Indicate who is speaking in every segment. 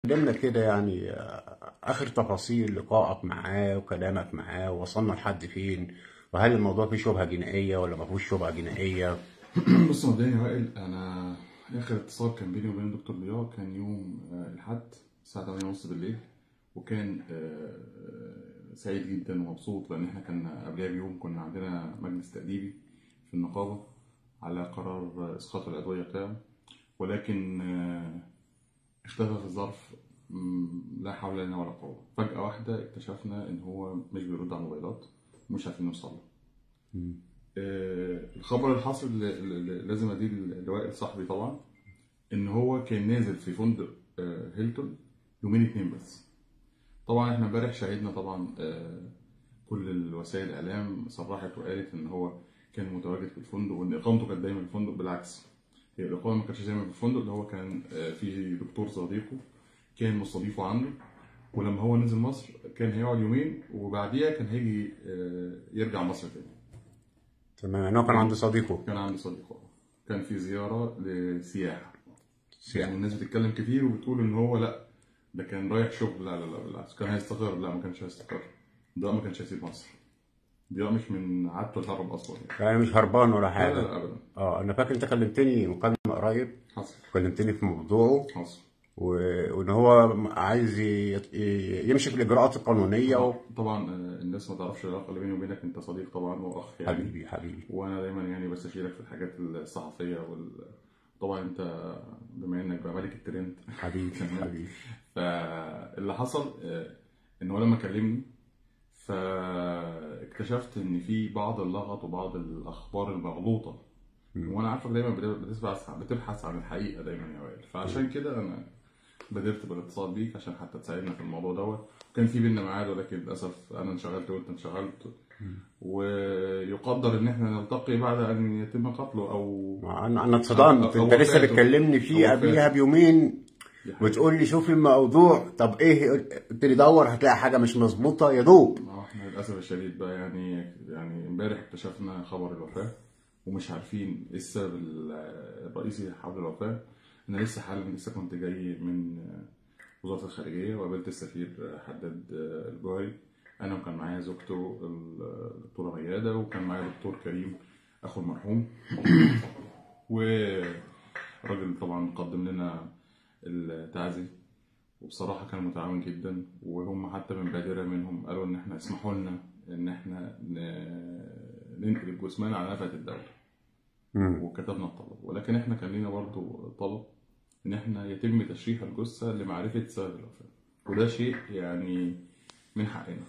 Speaker 1: كلمنا كده يعني آه، آخر تفاصيل لقائك معاه وكلامك معاه وصلنا لحد فين وهل الموضوع فيه شبهة جنائية ولا ما فيهوش شبهة جنائية
Speaker 2: بص مبدئيا يا وائل انا اخر اتصال كان بيني وبين الدكتور ضياء كان يوم آه، الاحد الساعه 8:30 بالليل وكان آه، سعيد جدا ومبسوط لان احنا كان قبلها بيوم كنا عندنا مجلس تأديبي في النقابه على قرار اسقاط الادويه بتاعه ولكن آه، اختلف الظرف مم، لا حول لنا ولا قوه فجاه واحده اكتشفنا ان هو مش بيرد على الموبايلات ومش عارفين نوصل له آه، الخبر الحاصل اللي اللي لازم اديه لوائل صاحبي طبعا ان هو كان نازل في فندق آه، هيلتون يومين اتنين بس طبعا احنا امبارح شاهدنا طبعا آه، كل الوسائل الاعلام صرحت وقالت ان هو كان متواجد في الفندق وان اقامته كانت دايما في الفندق بالعكس هي الاقامه ما كانتش دايما في الفندق اللي هو كان آه، في دكتور صديقه كان مستضيفه عنده ولما هو نزل مصر كان هيقعد يومين وبعديها كان هيجي آه، يرجع مصر تاني
Speaker 1: تمام يعني هو كان عنده صديقه
Speaker 2: كان عندي صديق آه. كان في زيارة لسياحة
Speaker 1: سياحة.
Speaker 2: يعني الناس بتتكلم كتير وبتقول ان هو لا ده كان رايح شغل لا لا لا بالعكس كان هيستقر لا ما كانش هيستقر ضياء ما كانش هيسيب مصر ضياء مش من عادته الهرب اصلا يعني.
Speaker 1: يعني مش هربان ولا
Speaker 2: لا لا
Speaker 1: حاجة
Speaker 2: لا ابدا
Speaker 1: اه انا فاكر انت كلمتني مكالمة قريب
Speaker 2: حصل
Speaker 1: كلمتني في موضوعه
Speaker 2: حصل
Speaker 1: و- وان هو عايز ي- ي- يمشي في الاجراءات القانونية و...
Speaker 2: طبعا آه، الناس ما تعرفش العلاقه اللي بيني وبينك انت صديق طبعا واخ يعني
Speaker 1: حبيبي حبيبي
Speaker 2: وانا دايما يعني بستشيرك في الحاجات الصحفيه وال طبعا انت بما انك بقى ملك الترند
Speaker 1: حبيبي
Speaker 2: تمام.
Speaker 1: حبيبي
Speaker 2: فاللي حصل آه، ان هو لما كلمني فاكتشفت ان في بعض اللغط وبعض الاخبار المغلوطه وانا عارفك دايما بت- بتبحث بتبحث عن الحقيقه دايما يا وائل فعشان كده انا بادرت بالاتصال بيك عشان حتى تساعدنا في الموضوع دوت كان في بينا ميعاد ولكن للاسف انا انشغلت وانت انشغلت ويقدر ان احنا نلتقي بعد ان يتم قتله او
Speaker 1: انا انا اتصدمت
Speaker 2: هو
Speaker 1: انت لسه
Speaker 2: فاته.
Speaker 1: بتكلمني فيه
Speaker 2: هو
Speaker 1: قبلها
Speaker 2: فاته.
Speaker 1: بيومين
Speaker 2: دي حاجة.
Speaker 1: بتقول لي شوف الموضوع طب ايه قلت لي دور هتلاقي حاجه مش مظبوطه يا دوب
Speaker 2: ما هو احنا للاسف الشديد بقى يعني يعني امبارح اكتشفنا خبر الوفاه ومش عارفين ايه السبب ال- الرئيسي حول الوفاه انا لسه حالا لسه كنت جاي من وزاره الخارجيه وقابلت السفير حداد الجوهري انا وكان معايا زوجته الدكتوره مياده وكان معايا دكتور كريم اخو المرحوم والراجل طبعا قدم لنا التعزي وبصراحة كان متعاون جدا وهم حتى من بادرة منهم قالوا إن إحنا اسمحوا لنا إن إحنا ن- ننقل الجثمان على نفقة الدولة
Speaker 1: مم.
Speaker 2: وكتبنا الطلب ولكن إحنا كان لينا برضو طلب إن إحنا يتم تشريح الجثة لمعرفة سبب الوفاة وده شيء يعني من حقنا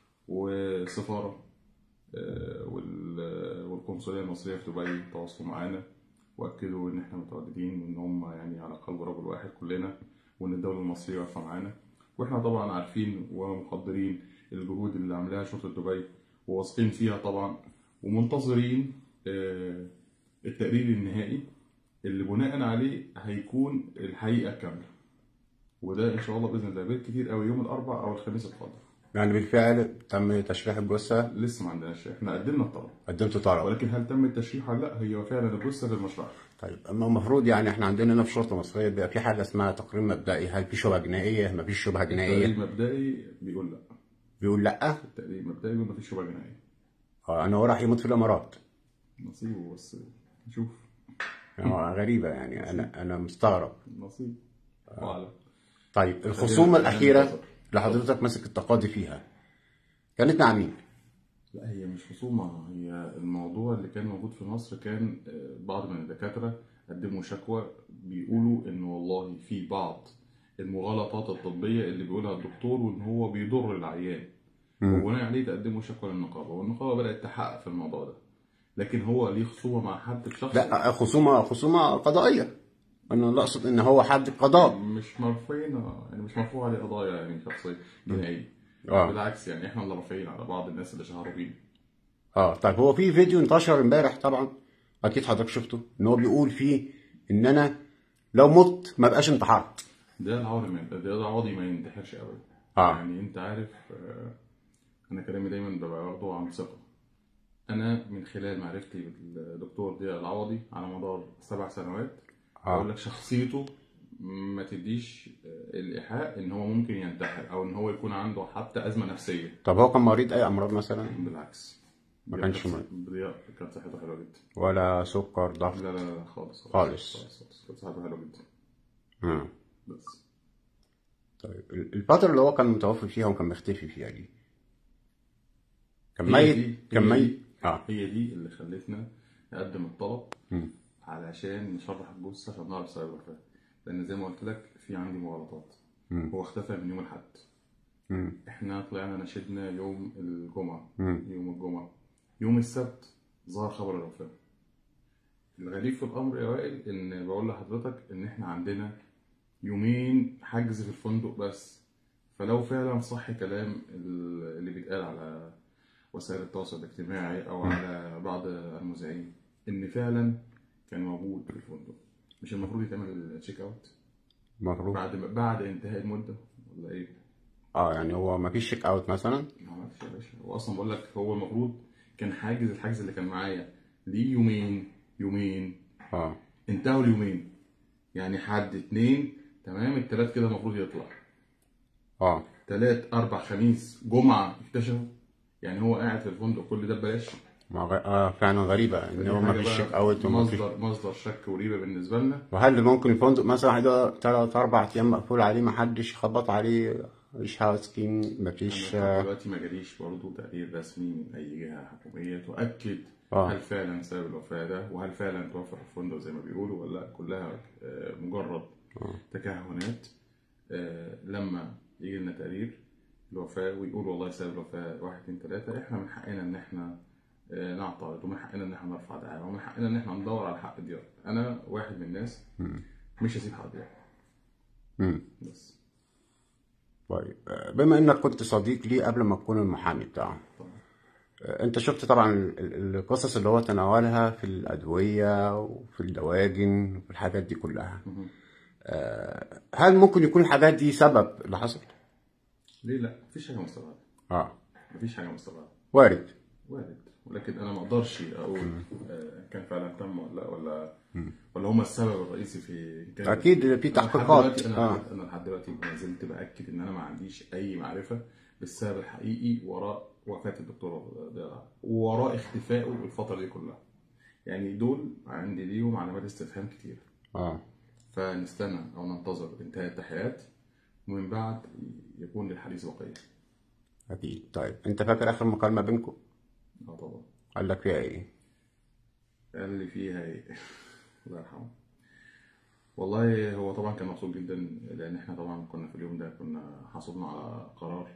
Speaker 2: والسفارة آه، وال- والقنصلية المصرية في دبي تواصلوا معانا واكدوا ان احنا متواجدين وان هم يعني على قلب رجل واحد كلنا وان الدوله المصريه واقفه معانا واحنا طبعا عارفين ومقدرين الجهود اللي عاملاها شرطه دبي وواثقين فيها طبعا ومنتظرين آه، التقرير النهائي اللي بناء عليه هيكون الحقيقه كامله وده ان شاء الله باذن الله بالكثير قوي يوم الاربعاء او الخميس القادم
Speaker 1: يعني بالفعل تم تشريح الجثه
Speaker 2: لسه ما عندناش احنا قدمنا الطلب
Speaker 1: قدمت طلب
Speaker 2: ولكن هل تم التشريح ولا لا هي فعلا الجثه في المشرع
Speaker 1: طيب اما المفروض يعني احنا عندنا هنا في الشرطه المصريه بيبقى في حاجه اسمها تقرير مبدئي هل في شبهه جنائيه ما فيش شبهه
Speaker 2: التقرير
Speaker 1: جنائيه
Speaker 2: المبدئي بيقول لا
Speaker 1: بيقول لا
Speaker 2: التقرير المبدئي بيقول مفيش شبهه جنائيه
Speaker 1: اه انا هو راح يموت في الامارات
Speaker 2: نصيبه بس نشوف
Speaker 1: يعني غريبه يعني انا انا مستغرب
Speaker 2: نصيب وعلى
Speaker 1: طيب الخصومه الاخيره اللي حضرتك ماسك التقاضي فيها كانت مع مين؟
Speaker 2: لا هي مش خصومة هي الموضوع اللي كان موجود في مصر كان آه، بعض من الدكاترة قدموا شكوى بيقولوا إن والله في بعض المغالطات الطبية اللي بيقولها الدكتور وإن هو بيضر العيان وبناء عليه تقدموا شكوى للنقابة والنقابة بدأت تحقق في الموضوع ده لكن هو ليه خصومة مع حد بشخص
Speaker 1: لا خصومه خصومه قضائيه انا لا اقصد ان هو حد قضاء
Speaker 2: مش مرفوعين يعني مش مرفوع عليه قضايا يعني شخصية جنائية
Speaker 1: اه
Speaker 2: بالعكس يعني احنا اللي رافعين على بعض الناس اللي شهروا بينا
Speaker 1: اه طيب هو في فيديو انتشر امبارح طبعا اكيد حضرتك شفته ان هو بيقول فيه ان انا لو مت ما بقاش انتحرت
Speaker 2: ده العوضي ما ده العوضي ما ينتحرش ابدا
Speaker 1: آه.
Speaker 2: يعني انت عارف آه، انا كلامي دايما ببقى واخده عن ثقه انا من خلال معرفتي بالدكتور ضياء العوضي على مدار سبع سنوات
Speaker 1: آه.
Speaker 2: اقول لك شخصيته ما تديش آه، الايحاء ان هو ممكن ينتحر او ان هو يكون عنده حتى ازمه نفسيه
Speaker 1: طب هو كان مريض اي امراض مثلا
Speaker 2: بالعكس
Speaker 1: ما كانش
Speaker 2: كانت-
Speaker 1: مريض.
Speaker 2: ضياء كانت صحته حلوه جدا
Speaker 1: ولا سكر ضغط
Speaker 2: لا لا لا خالص
Speaker 1: خالص.
Speaker 2: خالص خالص. كانت صحته حلوه جدا
Speaker 1: مم.
Speaker 2: بس
Speaker 1: طيب ال- الفترة اللي هو كان متوفي فيها وكان مختفي فيها دي كان
Speaker 2: هي
Speaker 1: ميت
Speaker 2: دي-
Speaker 1: كان
Speaker 2: هي
Speaker 1: ميت
Speaker 2: دي-
Speaker 1: اه
Speaker 2: هي دي اللي خلتنا نقدم الطلب
Speaker 1: مم.
Speaker 2: علشان نشرح الجثه عشان نعرف سبب الوفاه لان زي ما قلت لك في عندي مغالطات
Speaker 1: مم.
Speaker 2: هو اختفى من يوم الاحد
Speaker 1: مم.
Speaker 2: احنا طلعنا نشدنا يوم الجمعه
Speaker 1: مم.
Speaker 2: يوم الجمعه يوم السبت ظهر خبر الوفاه الغريب في الامر يا وائل ان بقول لحضرتك ان احنا عندنا يومين حجز في الفندق بس فلو فعلا صح كلام ال- اللي بيتقال على وسائل التواصل الاجتماعي او على بعض المذيعين ان فعلا كان موجود في الفندق مش المفروض يتعمل تشيك اوت
Speaker 1: المفروض
Speaker 2: بعد بعد انتهاء المده ولا ايه؟
Speaker 1: اه يعني هو ما فيش شيك اوت مثلا
Speaker 2: ما عملتش يا باشا هو اصلا بقول لك هو المفروض كان حاجز الحجز اللي كان معايا ليه يومين يومين
Speaker 1: اه
Speaker 2: انتهوا اليومين يعني حد اتنين تمام التلات كده المفروض يطلع
Speaker 1: اه
Speaker 2: تلات اربع خميس جمعه اكتشفوا يعني هو قاعد في الفندق كل ده ببلاش
Speaker 1: ما غ... اه فعلا غريبة ان هو ما
Speaker 2: حاجة
Speaker 1: فيش
Speaker 2: بقى
Speaker 1: شيك اوت وما فيش
Speaker 2: مصدر مصدر شك وريبه بالنسبه لنا
Speaker 1: وهل ممكن الفندق مثلا هيبقى تلات أربع أيام مقفول عليه محدش خبط عليه مفيش هاوس كينج مفيش
Speaker 2: انا لحد
Speaker 1: اه
Speaker 2: دلوقتي ما جاليش برضه تقرير رسمي من اي جهه حكوميه تؤكد
Speaker 1: آه.
Speaker 2: هل فعلا سبب الوفاه ده وهل فعلا توفى في الفندق زي ما بيقولوا ولا لا كلها آه، مجرد تكهنات آه، لما يجي لنا تقرير الوفاه ويقول والله سبب الوفاه واحد اتنين تلاته احنا من حقنا ان احنا آه، نعترض ومن حقنا ان احنا نرفع دعاوى ومن حقنا ان احنا ندور على حق ضياء انا واحد من الناس مش هسيب حق ضياء
Speaker 1: مم.
Speaker 2: بس
Speaker 1: طيب آه، بما انك كنت صديق ليه قبل ما تكون المحامي بتاعه
Speaker 2: طبعا
Speaker 1: آه، انت شفت طبعا ال- ال- القصص اللي هو تناولها في الأدوية وفي الدواجن وفي الحاجات دي كلها
Speaker 2: مهم.
Speaker 1: آه، هل ممكن يكون الحاجات دي سبب اللي حصل؟
Speaker 2: ليه لا مفيش حاجه مستبعده
Speaker 1: اه
Speaker 2: مفيش حاجه مستبعده
Speaker 1: وارد
Speaker 2: وارد ولكن انا ما اقدرش اقول آه، كان فعلا تم ولا لا ولا ولا هم السبب الرئيسي في كان
Speaker 1: اكيد في
Speaker 2: أنا لحد
Speaker 1: تحقيقات
Speaker 2: دلوقتي انا
Speaker 1: اه
Speaker 2: انا لحد دلوقتي ما زلت باكد ان انا ما عنديش اي معرفه بالسبب الحقيقي وراء وفاه الدكتور ضياء وراء اختفائه الفتره دي كلها يعني دول عندي ليهم علامات استفهام كتير
Speaker 1: اه
Speaker 2: فنستنى او ننتظر انتهاء التحقيقات ومن بعد يكون للحديث بقيه
Speaker 1: اكيد طيب انت فاكر اخر مكالمة بينكم؟
Speaker 2: اه طبعا
Speaker 1: قال لك فيها ايه؟
Speaker 2: قال لي فيها ايه الله يرحمه والله هو طبعا كان مبسوط جدا لان احنا طبعا كنا في اليوم ده كنا حصلنا على قرار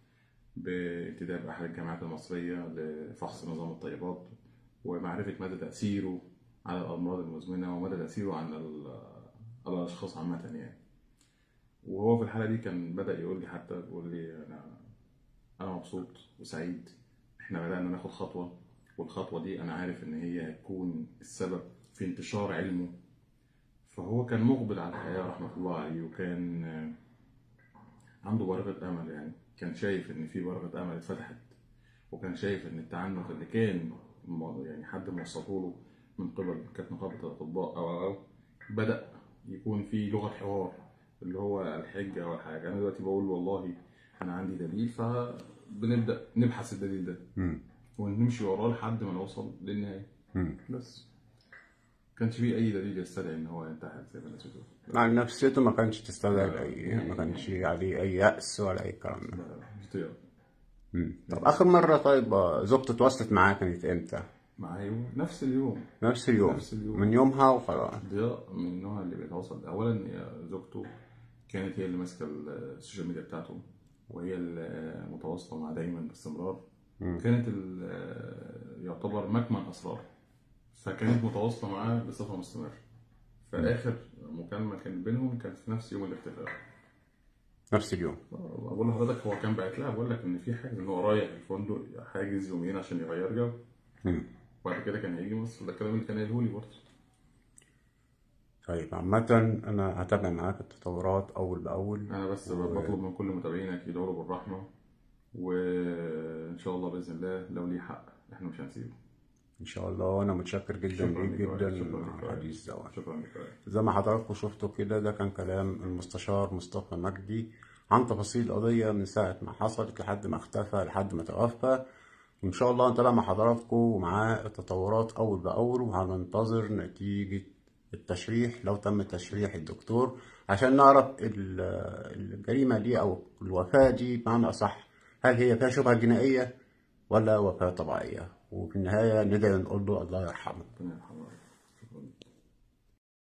Speaker 2: بانتداب احد الجامعات المصريه لفحص نظام الطيبات ومعرفه مدى تاثيره على الامراض المزمنه ومدى تاثيره على ال- على الاشخاص عامه يعني وهو في الحاله دي كان بدا يقول لي حتى بيقول لي انا انا مبسوط وسعيد احنا بدانا ناخد خطوه والخطوه دي انا عارف ان هي هتكون السبب في انتشار علمه فهو كان مقبل على الحياه رحمه الله عليه وكان آه، عنده بركه امل يعني كان شايف ان في بركه امل اتفتحت وكان شايف ان التعنت اللي كان م- يعني حد موصله له من قبل كانت نقابه الاطباء او او او بدا يكون في لغه حوار اللي هو الحجه او الحاجه انا دلوقتي بقول والله انا عندي دليل فبنبدا نبحث الدليل ده
Speaker 1: مم.
Speaker 2: ونمشي وراه لحد ما نوصل للنهايه
Speaker 1: مم.
Speaker 2: بس كانش فيه اي دليل يستدعي ان هو ينتحر زي ما الناس بتقول
Speaker 1: مع نفسيته ما كانش تستدعي اي ما كانش عليه اي يأس ولا اي كلام ده
Speaker 2: لا، لا، مش طيب.
Speaker 1: مم. طب اخر مرة طيب آه، زوجته اتواصلت معاه كانت امتى؟
Speaker 2: معايا نفس اليوم
Speaker 1: نفس اليوم
Speaker 2: نفس اليوم.
Speaker 1: من يومها وخلاص
Speaker 2: ضياء من النوع اللي بيتواصل اولا هي زوجته كانت هي اللي ماسكه السوشيال ميديا بتاعته وهي اللي متواصله معاه دايما باستمرار كانت ال- يعتبر مكمن اسرار فكانت متواصله معاه بصفه مستمره فاخر مكالمه كانت بينهم كانت في نفس يوم الاختفاء
Speaker 1: نفس اليوم
Speaker 2: بقول لحضرتك هو كان باعت لها بقول لك ان في حاجه ان هو رايح الفندق حاجز يومين عشان يغير جو
Speaker 1: مم.
Speaker 2: وبعد كده كان هيجي مصر ده الكلام اللي كان قايله لي برضه
Speaker 1: طيب عامة أنا هتابع معاك التطورات أول بأول
Speaker 2: انا بس بطلب من كل متابعينك يدوروا بالرحمه وان شاء الله باذن الله لو ليه حق احنا مش هنسيبه
Speaker 1: ان شاء الله وانا متشكر جدا
Speaker 2: شكراً
Speaker 1: ليك
Speaker 2: لك يا وائل،
Speaker 1: جدا
Speaker 2: شكراً لك يا وائل.
Speaker 1: حديث زواج
Speaker 2: شكرا لك يا وائل.
Speaker 1: زي ما حضراتكم شفتوا كده ده كان كلام المستشار مصطفى مجدي عن تفاصيل القضية من ساعة ما حصلت لحد ما اختفى لحد ما توفى وإن شاء الله نتابع مع حضراتكم ومعاه التطورات أول بأول وهننتظر نتيجة التشريح لو تم تشريح الدكتور عشان نعرف ال- الجريمة دي أو الوفاة دي بمعنى أصح هل هي فيها شبهة جنائية ولا وفاة طبيعية وفي النهاية ندعي نقول له الله يرحمه
Speaker 2: ربنا يرحمه